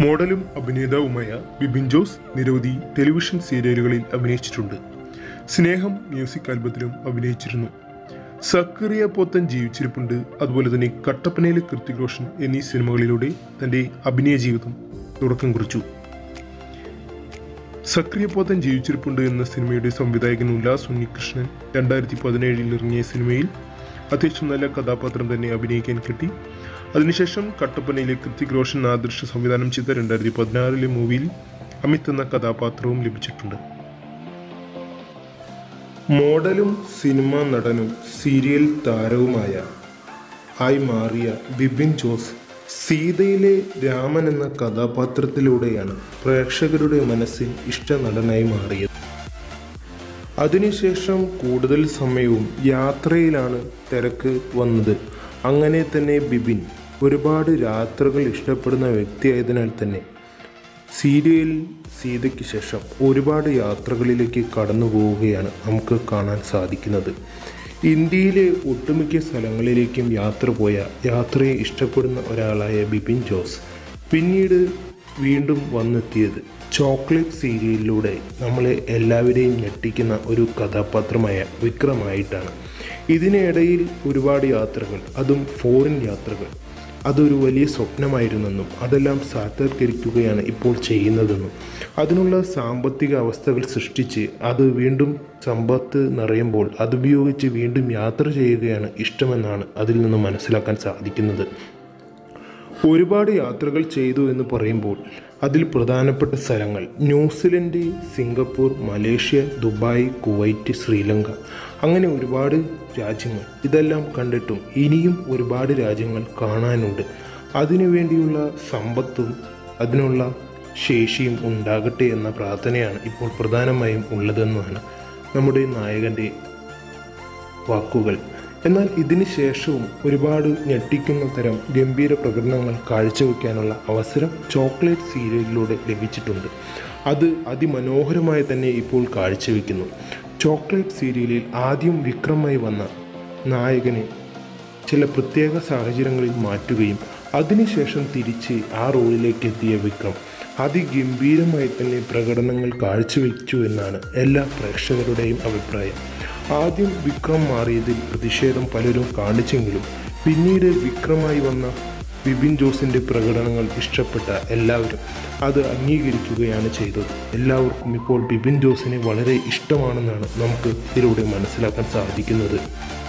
മോഡലും അഭിനേതാവുമായ ബിബിൻ ജോസ് നിരവധി ടെലിവിഷൻ സീരിയലുകളിൽ അഭിനയിച്ചിട്ടുണ്ട് സ്നേഹം മ്യൂസിക് ആൽബത്തിലും അഭിനയിച്ചിരുന്നു സക്കറിയ പോത്തൻ ജീവിച്ചിരിപ്പുണ്ട് അതുപോലെ തന്നെ കട്ടപ്പനയിലെ കൃത്തിക് റോഷൻ എന്നീ സിനിമകളിലൂടെ തൻ്റെ അഭിനയ ജീവിതം തുടക്കം കുറിച്ചു സക്രിയ പോത്തൻ ജീവിച്ചിരിപ്പുണ്ട് എന്ന സിനിമയുടെ സംവിധായകൻ ഉല്ലാസ് ഉണ്ണികൃഷ്ണൻ രണ്ടായിരത്തി പതിനേഴിൽ ഇറങ്ങിയ സിനിമയിൽ അത്യാവശ്യം നല്ല കഥാപാത്രം തന്നെ അഭിനയിക്കാൻ കിട്ടി അതിനുശേഷം കട്ടപ്പനയിലെ കൃത്തിക് റോഷൻ ആദർശ സംവിധാനം ചെയ്ത രണ്ടായിരത്തി പതിനാറിലെ മൂവിയിൽ അമിത് എന്ന കഥാപാത്രവും ലഭിച്ചിട്ടുണ്ട് മോഡലും സിനിമാ നടനും സീരിയൽ താരവുമായ ആയി മാറിയ ബിബിൻ ജോസ് സീതയിലെ രാമൻ എന്ന കഥാപാത്രത്തിലൂടെയാണ് പ്രേക്ഷകരുടെ മനസ്സിൽ ഇഷ്ട നടനായി മാറിയത് അതിനുശേഷം കൂടുതൽ സമയവും യാത്രയിലാണ് തിരക്ക് വന്നത് അങ്ങനെ തന്നെ ബിബിൻ ഒരുപാട് യാത്രകൾ ഇഷ്ടപ്പെടുന്ന വ്യക്തിയായതിനാൽ തന്നെ സീരിയൽ സീതയ്ക്ക് ശേഷം ഒരുപാട് യാത്രകളിലേക്ക് കടന്നു പോവുകയാണ് നമുക്ക് കാണാൻ സാധിക്കുന്നത് ഇന്ത്യയിലെ ഒട്ടുമിക്ക സ്ഥലങ്ങളിലേക്കും യാത്ര പോയ യാത്രയെ ഇഷ്ടപ്പെടുന്ന ഒരാളായ ബിപിൻ ജോസ് പിന്നീട് വീണ്ടും വന്നെത്തിയത് ചോക്ലേറ്റ് സീരിയലിലൂടെ നമ്മളെ എല്ലാവരെയും ഞെട്ടിക്കുന്ന ഒരു കഥാപാത്രമായ വിക്രമായിട്ടാണ് ഇതിനിടയിൽ ഒരുപാട് യാത്രകൾ അതും ഫോറിൻ യാത്രകൾ അതൊരു വലിയ സ്വപ്നമായിരുന്നെന്നും അതെല്ലാം സാക്ഷാത്കരിക്കുകയാണ് ഇപ്പോൾ ചെയ്യുന്നതെന്നും അതിനുള്ള സാമ്പത്തിക അവസ്ഥകൾ സൃഷ്ടിച്ച് അത് വീണ്ടും സമ്പത്ത് നിറയുമ്പോൾ അതുപയോഗിച്ച് വീണ്ടും യാത്ര ചെയ്യുകയാണ് ഇഷ്ടമെന്നാണ് അതിൽ നിന്ന് മനസ്സിലാക്കാൻ സാധിക്കുന്നത് ഒരുപാട് യാത്രകൾ ചെയ്തു എന്ന് പറയുമ്പോൾ അതിൽ പ്രധാനപ്പെട്ട സ്ഥലങ്ങൾ New Zealand Singapore Malaysia Dubai Kuwait Sri Lanka അങ്ങനെ ഒരുപാട് രാജ്യങ്ങൾ ഇതെല്ലാം കണ്ടിട്ടും ഇനിയും ഒരുപാട് രാജ്യങ്ങൾ കാണാനുണ്ട് അതിനുവേണ്ടിയുള്ള സമ്പത്തും അതിനുള്ള ശേഷിയും ഉണ്ടാകട്ടെ എന്ന പ്രാർത്ഥനയാണ് ഇപ്പോൾ പ്രധാനമായും ഉള്ളതെന്നാണ് നമ്മുടെ നായകൻ്റെ വാക്കുകൾ എന്നാൽ ഇതിന് ശേഷവും ഒരുപാട് ഞെട്ടിക്കുന്ന തരം ഗംഭീര പ്രകടനങ്ങൾ കാഴ്ചവെക്കാനുള്ള അവസരം ചോക്ലേറ്റ് സീരിയലിലൂടെ ലഭിച്ചിട്ടുണ്ട് അത് അതിമനോഹരമായി തന്നെ ഇപ്പോൾ കാഴ്ചവെക്കുന്നു ചോക്ലേറ്റ് സീരിയലിൽ ആദ്യം വിക്രമായി വന്ന നായകനെ ചില പ്രത്യേക സാഹചര്യങ്ങളിൽ മാറ്റുകയും അതിനുശേഷം തിരിച്ച് ആ റോളിലേക്ക് എത്തിയ വിക്രം അതിഗംഭീരമായി തന്നെ പ്രകടനങ്ങൾ കാഴ്ചവെച്ചു എന്നാണ് എല്ലാ പ്രേക്ഷകരുടെയും അഭിപ്രായം ആദ്യം വിക്രം മാറിയതിൽ പ്രതിഷേധം പലരും കാണിച്ചെങ്കിലും പിന്നീട് വിക്രമായി വന്ന ബിബിൻ ജോസിൻ്റെ പ്രകടനങ്ങൾ ഇഷ്ടപ്പെട്ട എല്ലാവരും അത് അംഗീകരിക്കുകയാണ് ചെയ്തത് എല്ലാവർക്കും ഇപ്പോൾ ബിബിൻ ജോസിനെ വളരെ ഇഷ്ടമാണെന്നാണ് നമുക്ക് ഇതിലൂടെ മനസ്സിലാക്കാൻ സാധിക്കുന്നത്